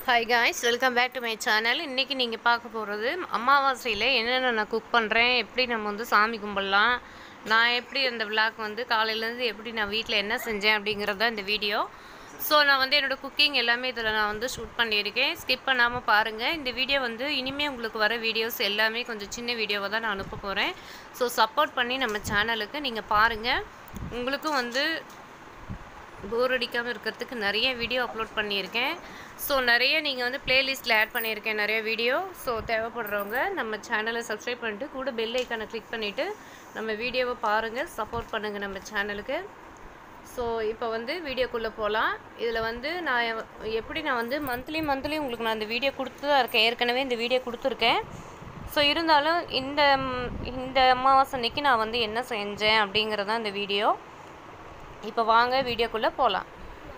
hi guys welcome back to my channel இன்றைக்கி நீங்கள் பார்க்க போகிறது அமாவாசையில் என்னென்ன நான் குக் பண்ணுறேன் எப்படி நம்ம வந்து சாமி கும்பிடலாம் நான் எப்படி அந்த விளாக் வந்து காலையிலேருந்து எப்படி நான் வீட்டில் என்ன செஞ்சேன் அப்படிங்கிறது தான் இந்த வீடியோ ஸோ நான் வந்து என்னோடய குக்கிங் எல்லாமே இதில் நான் வந்து ஷூட் பண்ணியிருக்கேன் ஸ்கிப் பண்ணாமல் பாருங்கள் இந்த வீடியோ வந்து இனிமேல் உங்களுக்கு வர வீடியோஸ் எல்லாமே கொஞ்சம் சின்ன வீடியோவை தான் நான் அனுப்ப போகிறேன் ஸோ சப்போர்ட் பண்ணி நம்ம சேனலுக்கு நீங்கள் பாருங்கள் உங்களுக்கும் வந்து போர் அடிக்காமல் இருக்கிறதுக்கு நிறைய வீடியோ அப்லோட் பண்ணியிருக்கேன் ஸோ நிறைய நீங்கள் வந்து பிளேலிஸ்ட்டில் ஆட் பண்ணியிருக்கேன் நிறைய வீடியோ ஸோ தேவைப்படுறவங்க நம்ம சேனலை சப்ஸ்கிரைப் பண்ணிட்டு கூட பெல் ஐக்கானை கிளிக் பண்ணிவிட்டு நம்ம வீடியோவை பாருங்கள் சப்போர்ட் பண்ணுங்கள் நம்ம சேனலுக்கு ஸோ இப்போ வந்து வீடியோக்குள்ளே போகலாம் இதில் வந்து நான் எவ- எப்படி நான் வந்து மந்த்லி மந்த்லி உங்களுக்கு நான் இந்த வீடியோ கொடுத்து தான் இருக்கேன் ஏற்கனவே இந்த வீடியோ கொடுத்துருக்கேன் ஸோ இருந்தாலும் இந்த ம், இந்த அமாவாசை அன்னைக்கு நான் வந்து என்ன செஞ்சேன் அப்படிங்கிறது தான் இந்த வீடியோ இப்போ வாங்க வீடியோக்குள்ளே போகலாம்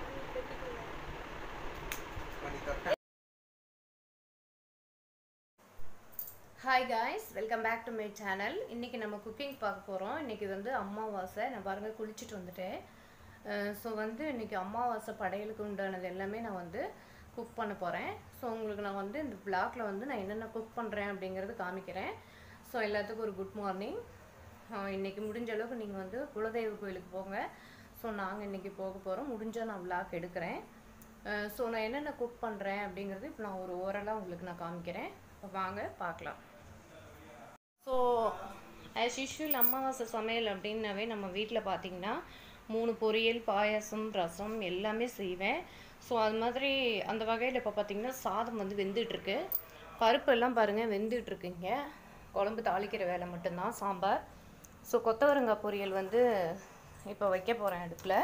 hi guys welcome back to my channel இன்றைக்கி நம்ம குக்கிங் பார்க்க போகிறோம் இன்றைக்கி வந்து அமாவாசை நான் பாருங்கள் குளிச்சுட்டு வந்துட்டேன் ஸோ வந்து இன்றைக்கி அமாவாசை படையலுக்கு உண்டானது எல்லாமே நான் வந்து குக் பண்ண போகிறேன் ஸோ உங்களுக்கு நான் வந்து இந்த vlogல வந்து நான் என்னென்ன குக் பண்ணுறேன் அப்படிங்கிறது காமிக்கிறேன் ஸோ எல்லாத்துக்கும் ஒரு குட் மார்னிங் இன்றைக்கி முடிஞ்ச அளவுக்கு நீங்கள் வந்து குலதெய்வ கோயிலுக்கு போங்க ஸோ நாங்கள் இன்றைக்கி போக போகிறோம் முடிஞ்சால் நான் vlog எடுக்கிறேன் ஸோ நான் என்னென்ன குக் பண்ணுறேன் அப்படிங்கிறது இப்போ நான் ஒரு ஓரலாக உங்களுக்கு நான் காமிக்கிறேன் இப்போ வாங்க பார்க்கலாம் ஸோ ஆஸ் யூஷுவல் அமாவாசை சமையல் அப்படின்னாவே நம்ம வீட்டில் பார்த்தீங்கன்னா மூணு பொரியல் பாயாசம் ரசம் எல்லாமே செய்வேன் ஸோ அது மாதிரி அந்த வகையில் இப்போ பார்த்தீங்கன்னா சாதம் வந்து வெந்துட்டுருக்கு பருப்பு எல்லாம் பாருங்கள் வெந்துட்டுருக்குங்க குழம்பு தாளிக்கிற வேலை மட்டும்தான் சாம்பார் ஸோ கொத்தவரங்காய் பொரியல் வந்து இப்போ வைக்க போகிறேன் அடுப்பில்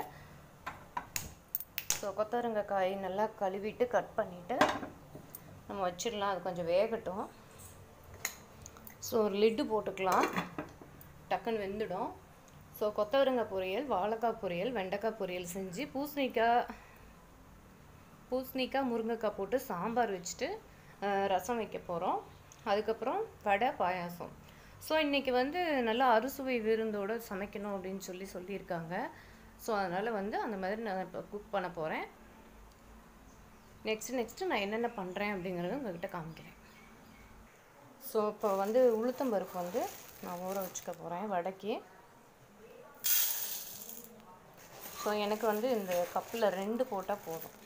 ஸோ கொத்தவரங்காய் காய் நல்லா கழுவிட்டு கட் பண்ணிவிட்டு நம்ம வச்சிடலாம் அது கொஞ்சம் வேகட்டும் ஸோ ஒரு லிட்டு போட்டுக்கலாம் டக்குன்னு வெந்துடும் ஸோ கொத்தவரங்காய் பொரியல் வாழைக்காய் பொரியல் வெண்டைக்காய் பொரியல் செஞ்சு பூசணிக்காய் பூசணிக்காய் முருங்கைக்காய் போட்டு சாம்பார் வச்சுட்டு அஹ், ரசம் வைக்க போகிறோம் அதுக்கப்புறம் வடை பாயாசம் ஸோ இன்றைக்கி வந்து நல்லா அறுசுவை விருந்தோடு சமைக்கணும் அப்படின்னு சொல்லி சொல்லியிருக்காங்க ஸோ அதனால் வந்து அந்த மாதிரி நான் இப்போ குக் பண்ண போகிறேன் நெக்ஸ்ட்டு நெக்ஸ்ட்டு நான் என்னென்ன பண்ணுறேன் அப்படிங்கிறத உங்ககிட்ட காமிக்கிறேன் ஸோ இப்போ வந்து உளுத்தம் பருப்பு வந்து நான் ஊற வச்சுக்க போகிறேன் வடக்கி ஸோ எனக்கு வந்து இந்த கப்பில் ரெண்டு போட்டால் போதும்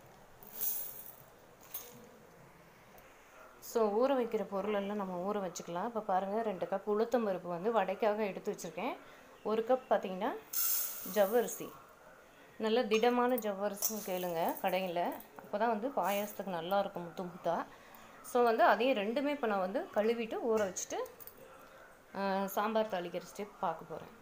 ஸோ ஊற வைக்கிற பொருளெல்லாம் நம்ம ஊற வச்சுக்கலாம் இப்போ பாருங்கள் ரெண்டு கப் உளுத்தம் பருப்பு வந்து வடைக்காக எடுத்து வச்சுருக்கேன் ஒரு கப் பார்த்தீங்கன்னா ஜவ்வரிசி நல்ல திடமான ஜவ்வரிசின்னு கேளுங்க கடையில் அப்போ தான் வந்து பாயாசத்துக்கு நல்லா இருக்கும் முத்து முத்தா ஸோ வந்து அதையும் ரெண்டுமே இப்போ நான் வந்து கழுவிட்டு ஊற வச்சுட்டு ஆஹ், சாம்பார் தாளிக்கிற ஸ்டெப் பார்க்க போகிறேன்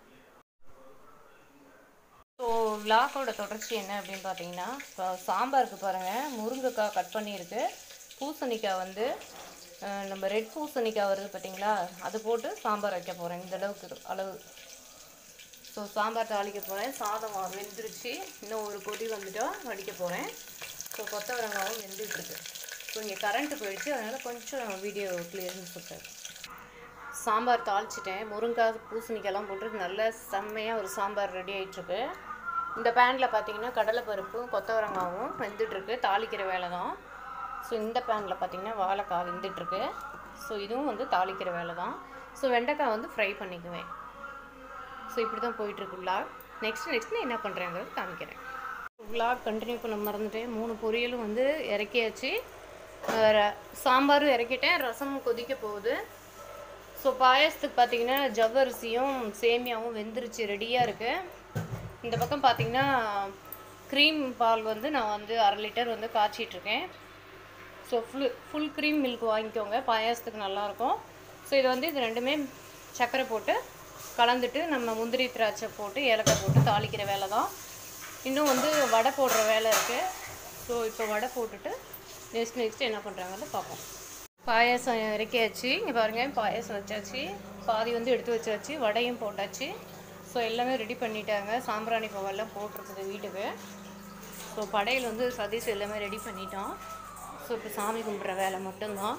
ஸோ விளாக்கோட தொடர்ச்சி என்ன அப்படின்னு பார்த்தீங்கன்னா இப்போ சாம்பாருக்கு பாருங்கள் முருங்கைக்காய் கட் பண்ணியிருக்கு பூசணிக்காய் வந்து ஆஹ், நம்ம ரெட் பூசணிக்காய் வருது பார்த்தீங்களா அது போட்டு சாம்பார் வைக்க போகிறேன் இந்த அளவுக்கு இரு- அளவு ஸோ சாம்பார் தாளிக்க போகிறேன் சாதம் வெந்துருச்சு இன்னும் ஒரு கொதி வந்துட்டா வடிக்க போகிறேன் ஸோ கொத்தவரங்காவும் வெந்துட்டுருக்கு ஸோ இங்கே கரண்ட்டு போயிடுச்சு அதனால் கொஞ்சம் வீடியோ கிளியர்னு சொல்கிறேன் சாம்பார் தாளிச்சிட்டேன் முருங்காய் பூசணிக்காய்லாம் போட்டு நல்ல செம்மையாக ஒரு சாம்பார் ரெடி ஆயிட்டிருக்கு இந்த பேனில் பார்த்தீங்கன்னா கடலைப்பருப்பும் கொத்தவரங்காவும் வெந்துட்டுருக்கு தாளிக்கிற வேலை தான் ஸோ இந்த பேனில் பார்த்தீங்கன்னா வாழைக்காய் வெந்துட்டுருக்கு ஸோ இதுவும் வந்து தாளிக்கிற வேலை தான் ஸோ வெண்டைக்காய் வந்து ஃப்ரை பண்ணிக்குவேன் ஸோ இப்படி தான் போயிட்டுருக்கு vlog நெக்ஸ்ட் நெக்ஸ்ட் நான் என்ன பண்ணுறேங்கிறது காமிக்கிறேன் vlog கண்டினியூ பண்ண மறந்துட்டேன் மூணு பொரியலும் வந்து இறக்கியாச்சு அஹ் ர- சாம்பாரும் இறக்கிட்டேன் ரசமும் கொதிக்க போகுது ஸோ பாயாசத்துக்கு பார்த்தீங்கன்னா ஜவ்வரிசியும் சேமியாவும் வெந்துருச்சு ரெடியாக இருக்குது இந்த பக்கம் பார்த்தீங்கன்னா க்ரீம் பால் வந்து நான் வந்து அரை லிட்டர் வந்து காய்ச்சிட்ருக்கேன் so full full cream milk வாங்கிக்கோங்க பாயாசத்துக்கு நல்லாயிருக்கும் ஸோ இது வந்து இது ரெண்டுமே சர்க்கரை போட்டு கலந்துட்டு நம்ம முந்திரி திராட்சை போட்டு ஏலக்காய் போட்டு தாளிக்கிற வேலை தான் இன்னும் வந்து வடை போடுற வேலை இருக்குது ஸோ இப்போ வடை போட்டுட்டு நெக்ஸ்ட் நெக்ஸ்ட் என்ன பண்ணுறாங்கன்னு பார்ப்போம் பாயாசம் இறக்கியாச்சு இங்கே பாருங்கள் பாயாசம் வச்சாச்சு பாதி வந்து எடுத்து வச்சாச்சு வடையும் போட்டாச்சு ஸோ எல்லாமே ரெடி பண்ணிட்டாங்க சாம்பிராணி பூவெல்லாம் போட்டிருக்குது வீட்டுக்கு ஸோ படையல் வந்து சதீஷ் எல்லாமே ரெடி பண்ணிட்டோம் ஸோ இப்போ சாமி கும்பிட்ற வேலை மட்டும்தான்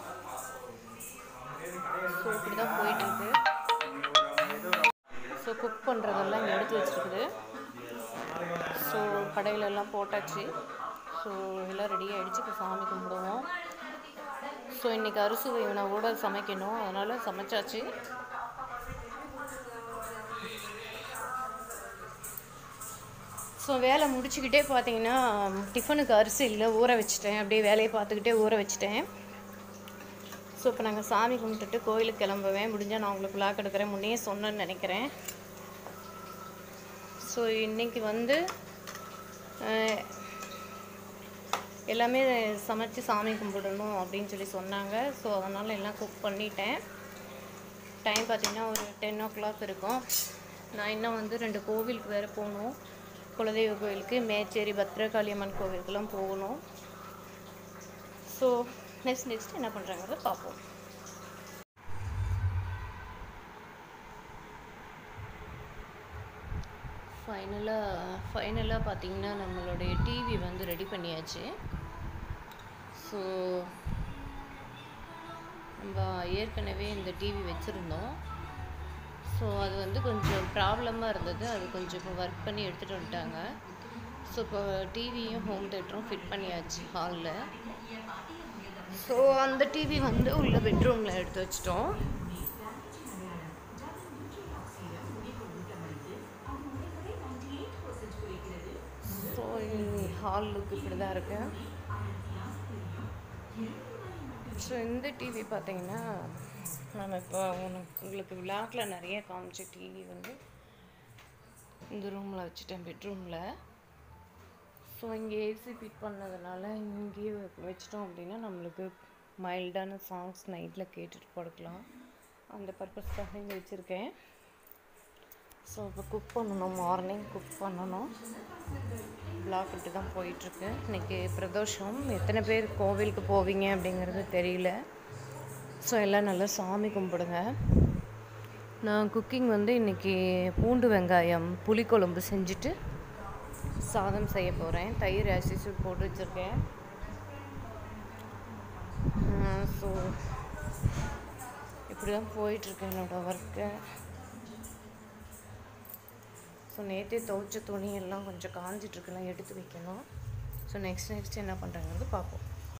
ஸோ இப்படி தான் போயிட்டுருக்கு ஸோ குக் பண்ணுறதெல்லாம் இங்கே எடுத்து வச்சுருக்குது ஸோ கடையிலெல்லாம் போட்டாச்சு ஸோ எல்லாம் ரெடி ஆகிடுச்சு இப்போ சாமி கும்பிடுவோம் ஸோ இன்றைக்கி அரிசி உணவோட சமைக்கணும் அதனால் சமைச்சாச்சு ஸோ வேலை முடிச்சுக்கிட்டே பார்த்தீங்கன்னா டிஃபனுக்கு அரிசி இல்லை ஊற வச்சுட்டேன் அப்படியே வேலையை பார்த்துக்கிட்டே ஊற வச்சுட்டேன் ஸோ இப்போ நாங்கள் சாமி கும்பிட்டுட்டு கோயிலுக்கு கிளம்புவேன் முடிஞ்சால் நான் உங்களுக்கு விளாக் எடுக்கிறேன் முன்னே சொன்னேன்னு நினைக்கிறேன் ஸோ இன்றைக்கி வந்து அஹ், எல்லாமே சமைச்சு சாமி கும்பிடணும் அப்படின்னு சொல்லி சொன்னாங்க ஸோ அதனால் எல்லாம் குக் பண்ணிட்டேன் டைம் பார்த்தீங்கன்னா ஒரு டென் ஓ கிளாக் இருக்கும் நான் இன்னும் வந்து ரெண்டு கோவிலுக்கு வேறு போகணும் குலதெய்வ கோவிலுக்கு மேச்சேரி பத்ரகாளி அம்மன் கோவிலுக்கெல்லாம் போகணும் ஸோ நெக்ஸ்ட் நெக்ஸ்ட் என்ன பண்ணுறாங்கிறத பார்ப்போம் ஃபைனலாக ஃபைனலாக பார்த்தீங்கன்னா நம்மளுடைய டிவி வந்து ரெடி பண்ணியாச்சு ஸோ நம்ம ஏற்கனவே இந்த டிவி வச்சுருந்தோம் ஸோ அது வந்து கொஞ்சம் ப்ராப்ளமாக இருந்தது அது கொஞ்சம் இப்போ ஒர்க் பண்ணி எடுத்துகிட்டு வந்துட்டாங்க ஸோ இப்போ டிவியும் ஹோம் தேட்டரும் ஃபிட் பண்ணியாச்சு ஹாலில் ஸோ அந்த டிவி வந்து உள்ள பெட்ரூமில் எடுத்து வச்சிட்டோம் ஸோ ஹால் லுக் இப்படி தான் இருக்கு ஸோ இந்த டிவி பார்த்தீங்கன்னா நம்ம இப்போ உனக்கு உங்களுக்கு விளாக்கில் நிறைய காமிச்ச டிவி வந்து இந்த ரூமில் வச்சுட்டேன் பெட்ரூமில் ஸோ இங்கே ஏசி ஃபிட் பண்ணதுனால இங்கேயே வச்சிட்டோம் அப்படின்னா நம்மளுக்கு மைல்டான சாங்ஸ் நைட்டில் கேட்டுட்டு படுக்கலாம் அந்த பர்பஸ்க்காக இங்கே வச்சுருக்கேன் ஸோ இப்போ குக் பண்ணணும் மார்னிங் குக் பண்ணணும் பிளாக் இப்படி தான் போயிட்டுருக்கு இன்றைக்கி பிரதோஷம் எத்தனை பேர் கோவிலுக்கு போவீங்க அப்படிங்கிறது தெரியல ஸோ எல்லாம் நல்லா சாமி கும்பிடுங்க நான் குக்கிங் வந்து இன்றைக்கி பூண்டு வெங்காயம் புளிக்குழம்பு செஞ்சுட்டு சாதம் செய்ய போகிறேன் தயிர் அரிசி போட்டு வச்சுருக்கேன் ஸோ இப்படி தான் போயிட்டுருக்கு என்னோடய ஒர்க்கு ஸோ நேற்றே துவைச்ச துணி எல்லாம் கொஞ்சம் காஞ்சிட்ருக்குலாம் எடுத்து வைக்கணும் ஸோ நெக்ஸ்ட் நெக்ஸ்ட் என்ன பண்ணுறாங்கிறது பார்ப்போம்